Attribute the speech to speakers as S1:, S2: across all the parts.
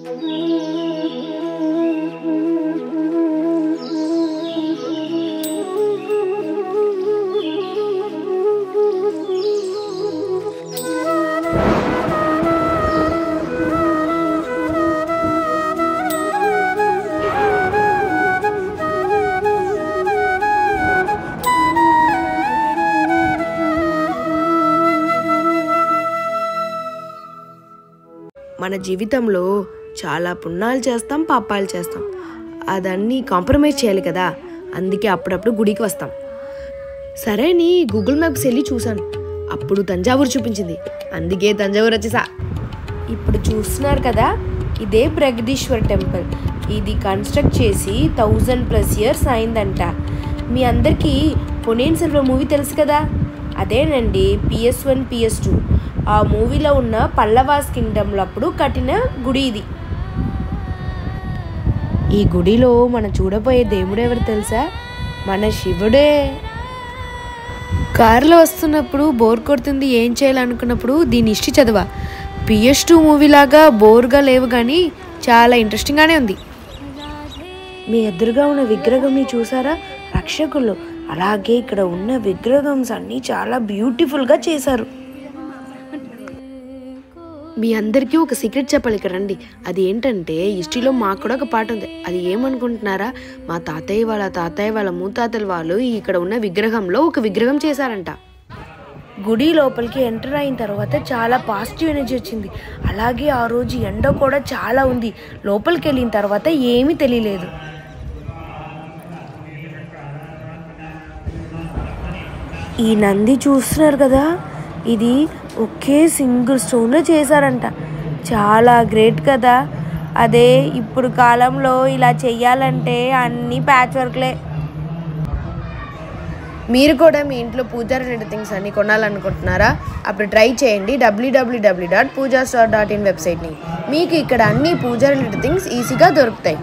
S1: మన జీవితంలో చాలా పుణ్యాలు చేస్తాం పాపాలు చేస్తాం అదన్నీ కాంప్రమైజ్ చేయాలి కదా అందుకే అప్పుడప్పుడు గుడికి వస్తాం సరే నీ గూగుల్ మ్యాప్స్ వెళ్ళి చూశాను అప్పుడు తంజావూరు చూపించింది అందుకే తంజావూరు వచ్చేసా ఇప్పుడు చూస్తున్నారు కదా ఇదే ప్రగదీశ్వర్ టెంపుల్ ఇది కన్స్ట్రక్ట్ చేసి థౌజండ్ ప్లస్ ఇయర్స్ అయిందంట మీ అందరికీ పొనేన్ సెల్వ మూవీ తెలుసు కదా అదేనండి పిఎస్ వన్ పిఎస్ టూ ఆ మూవీలో ఉన్న పల్లవాస్ కింగ్డమ్లో అప్పుడు కట్టిన గుడి ఇది ఈ గుడిలో మనం చూడబోయే దేవుడు ఎవరు తెలుసా మన శివుడే కారులో వస్తున్నప్పుడు బోర్ కొడుతుంది ఏం చేయాలనుకున్నప్పుడు దీని ఇష్టి చదవా పిఎస్ టూ మూవీలాగా బోర్గా లేవు కానీ చాలా ఇంట్రెస్టింగ్గానే ఉంది మీ ఎదురుగా ఉన్న విగ్రహంని చూసారా రక్షకులు అలాగే ఇక్కడ ఉన్న విగ్రహంస్ అన్నీ చాలా బ్యూటిఫుల్గా చేశారు మీ అందరికీ ఒక సీక్రెట్ చెప్పాలి ఇక్కడ రండి అది ఏంటంటే హిస్టరీలో మాకు కూడా ఒక పాట ఉంది అది ఏమనుకుంటున్నారా మా తాతయ్య వాళ్ళ తాతయ్య వాళ్ళ మూతాతల వాళ్ళు ఇక్కడ ఉన్న విగ్రహంలో ఒక విగ్రహం చేశారంట గుడి లోపలికి ఎంటర్ అయిన తర్వాత చాలా పాజిటివ్ ఎనర్జీ వచ్చింది అలాగే ఆ రోజు ఎండ కూడా చాలా ఉంది లోపలికి వెళ్ళిన తర్వాత ఏమీ తెలియలేదు ఈ నంది చూస్తున్నారు కదా ఇది ఒకే సింగిల్ స్టోన్లో చేశారంట చాలా గ్రేట్ కదా అదే ఇప్పుడు కాలంలో ఇలా చెయ్యాలంటే అన్నీ ప్యాచ్ వర్క్లే మీరు కూడా మీ ఇంట్లో పూజా రిలేటెడ్ థింగ్స్ అన్ని కొనాలనుకుంటున్నారా అప్పుడు ట్రై చేయండి W W W dot Pooja star dot in వెబ్సైట్ని మీకు ఇక్కడ అన్ని పూజా రిలేటెడ్ థింగ్స్ ఈజీగా దొరుకుతాయి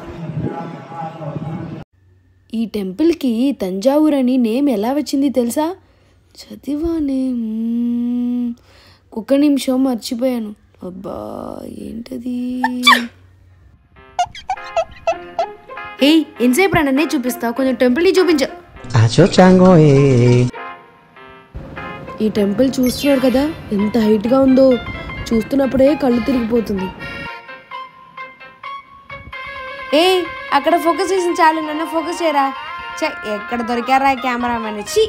S1: ఈ టెంపుల్కి తంజావూర్ అని నేమ్ ఎలా వచ్చింది తెలుసా చదివానే మ్మ్. ఒక్క నిమిషం మర్చిపోయాను అబ్బా ఏంటది ఏయ్ ఎంతసేపు రా నన్నే చూపిస్తావు కొంచెం టెంపుల్ని చూపించు
S2: Acho chango eh.
S1: ఈ టెంపుల్ చూస్తున్నారు కదా ఎంత హైట్గా ఉందో చూస్తున్నప్పుడే కళ్ళు తిరిగిపోతుంది ఏ అక్కడ ఫోకస్ చేసిన చాలు నన్ను ఫోకస్ చేయరా ఛే, ఎక్కడ దొరికారా కెమెరామెన్ చి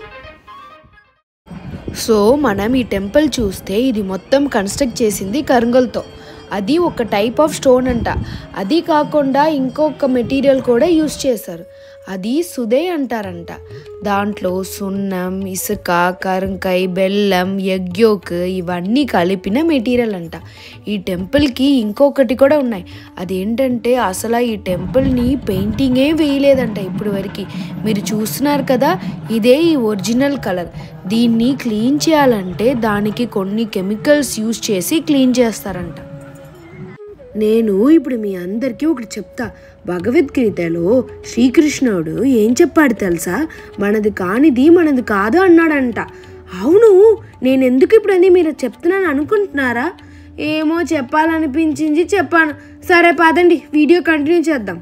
S1: సో మనం ఈ టెంపుల్ చూస్తే ఇది మొత్తం కన్స్ట్రక్ట్ చేసింది కరుంగల్తో అది ఒక టైప్ ఆఫ్ స్టోన్ అంట అది కాకుండా ఇంకొక మెటీరియల్ కూడా యూస్ చేశారు అది సుదే అంటారంట దాంట్లో సున్నం ఇసుక కరంకాయ బెల్లం యగ్యోక్ ఇవన్నీ కలిపిన మెటీరియల్ అంట ఈ టెంపుల్కి ఇంకొకటి కూడా ఉన్నాయి అదేంటంటే అసలు ఈ టెంపుల్ని పెయింటింగే వేయలేదంట ఇప్పుడు వరకు మీరు చూస్తున్నారు కదా ఇదే ఈ ఒరిజినల్ కలర్ దీన్ని క్లీన్ చేయాలంటే దానికి కొన్ని కెమికల్స్ యూస్ చేసి క్లీన్ చేస్తారంట నేను ఇప్పుడు మీ అందరికీ ఒకటి చెప్తా భగవద్గీతలో శ్రీకృష్ణుడు ఏం చెప్పాడు తెలుసా మనది కానిది మనది కాదు అన్నాడంట అవును నేను ఎందుకు ఇప్పుడు అని మీరు చెప్తున్నాను అనుకుంటున్నారా ఏమో చెప్పాలనిపించింది చెప్పాను సరే పదండి వీడియో కంటిన్యూ చేద్దాం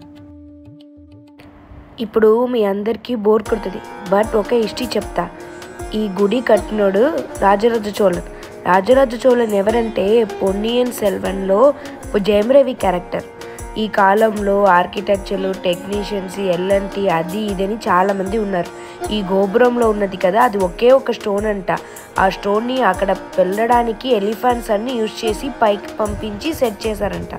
S1: ఇప్పుడు మీ అందరికీ బోర్ కొడుతుంది బట్ ఒక హిస్టరీ చెప్తా ఈ గుడి కట్టినోడు రాజరాజ చోళన్ రాజరాజ చోళన్ ఎవరంటే పొన్నియన్ సెల్వన్లో జయమరవి క్యారెక్టర్ ఈ కాలంలో ఆర్కిటెక్చర్లు టెక్నీషియన్స్ ఎల్ఎన్టీ అది ఇదని చాలామంది ఉన్నారు ఈ గోపురంలో ఉన్నది కదా అది ఒకే ఒక స్టోన్ అంట ఆ స్టోన్ని అక్కడ వెళ్ళడానికి ఎలిఫెంట్స్ అన్ని యూజ్ చేసి పైకి పంపించి సెట్ చేశారంట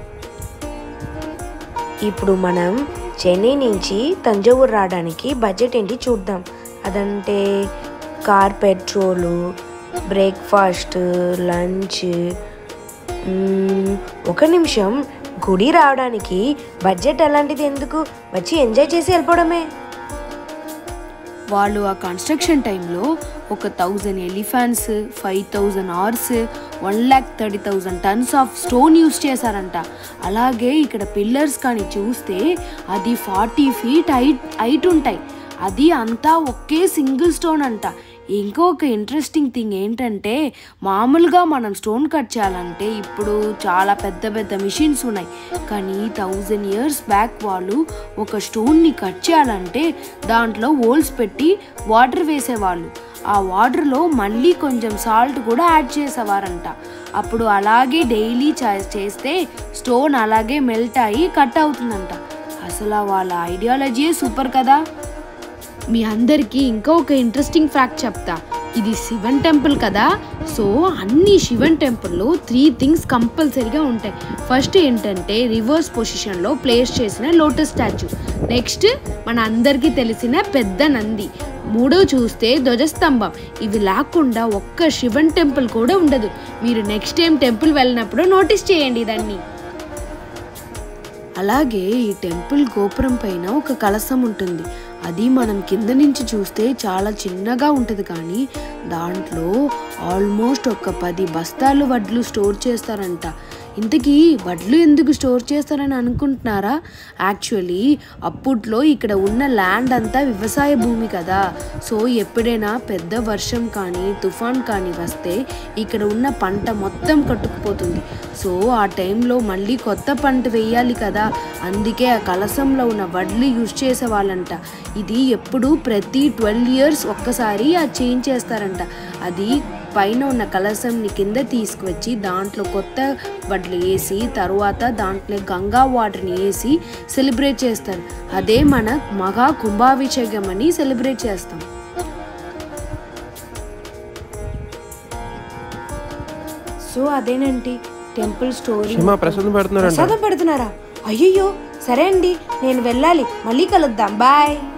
S1: ఇప్పుడు మనం చెన్నై నుంచి తంజావూరు రావడానికి బడ్జెట్ ఏంటి చూద్దాం అదంటే car petrol breakfast lunch hmm, ఒక నిమిషం గుడి రావడానికి బడ్జెట్ అలాంటిది ఎందుకు వచ్చి ఎంజాయ్ చేసి వెళ్ళిపోవడమే వాళ్ళు ఆ కన్స్ట్రక్షన్ టైంలో ఒక థౌజండ్ ఎలిఫెంట్స్ ఫైవ్ థౌజండ్ ఆర్స్ one lakh thirty thousand tons of stone use చేశారంట అలాగే ఇక్కడ పిల్లర్స్ కానీ చూస్తే అది ఫార్టీ ఫీట్ హైట్ హైట్ ఉంటాయి అది అంతా ఒకే సింగిల్ స్టోన్ అంట ఇంకొక ఇంట్రెస్టింగ్ థింగ్ ఏంటంటే మామూలుగా మనం స్టోన్ కట్ చేయాలంటే ఇప్పుడు చాలా పెద్ద పెద్ద మిషన్స్ ఉన్నాయి కానీ థౌజండ్ ఇయర్స్ బ్యాక్ వాళ్ళు ఒక స్టోన్ని కట్ చేయాలంటే దాంట్లో హోల్స్ పెట్టి వాటర్ వేసేవాళ్ళు ఆ వాటర్లో మళ్ళీ కొంచెం సాల్ట్ కూడా యాడ్ చేసేవారంట అప్పుడు అలాగే డైలీ చేస్తే స్టోన్ అలాగే మెల్ట్ అయ్యి కట్ అవుతుందంట అసలు వాళ్ళ ఐడియాలజీయే సూపర్ కదా మీ అందరికీ ఇంకా ఒక ఇంట్రెస్టింగ్ ఫ్యాక్ట్ చెప్తా ఇది శివన్ టెంపుల్ కదా సో అన్ని శివన్ టెంపుల్లో త్రీ థింగ్స్ కంపల్సరీగా ఉంటాయి ఫస్ట్ ఏంటంటే రివర్స్ పొజిషన్లో ప్లేస్ చేసిన లోటస్ స్టాచ్యూ నెక్స్ట్ మన అందరికీ తెలిసిన పెద్ద నంది మూడో చూస్తే ధ్వజస్తంభం ఇవి లేకుండా ఒక్క శివన్ టెంపుల్ కూడా ఉండదు మీరు నెక్స్ట్ టైం టెంపుల్ వెళ్ళినప్పుడు నోటీస్ చేయండి దాన్ని అలాగే ఈ టెంపుల్ గోపురం పైన ఒక కలసం ఉంటుంది అది మనం కింద నుంచి చూస్తే చాలా చిన్నగా ఉంటుంది కానీ దాంట్లో ఆల్మోస్ట్ ఒక పది బస్తాలు వడ్లు స్టోర్ చేస్తారంట ఇంతకీ వడ్లు ఎందుకు స్టోర్ చేస్తారని అనుకుంటున్నారా యాక్చువల్లీ అప్పట్లో ఇక్కడ ఉన్న ల్యాండ్ అంతా వ్యవసాయ భూమి కదా సో ఎప్పుడైనా పెద్ద వర్షం కానీ తుఫాన్ కానీ వస్తే ఇక్కడ ఉన్న పంట మొత్తం కట్టుకుపోతుంది సో ఆ టైంలో మళ్ళీ కొత్త పంట వేయాలి కదా అందుకే ఆ కలసంలో ఉన్న వడ్లు యూజ్ చేసేవాళ్ళంట ఇది ఎప్పుడు ప్రతి ట్వెల్వ్ ఇయర్స్ ఒక్కసారి అది చేంజ్ చేస్తారంట అది పైన ఉన్న కలసంని కింద తీసుకువచ్చి దాంట్లో కొత్త వడ్లు వేసి తర్వాత దాంట్లో గంగా వాటర్ని వేసి సెలబ్రేట్ చేస్తారు అదే మన మహా కుంభాభిషేకం అని సెలబ్రేట్ చేస్తాం సో అదేనండి టెంపుల్ స్టోరీ
S3: క్షమా ప్రసాదం పెడుతున్నారంట
S1: ప్రసాదం పెడుతున్నారా అయ్యయ్యో సరే అండి నేను వెళ్ళాలి మళ్ళీ కలుద్దాం బాయ్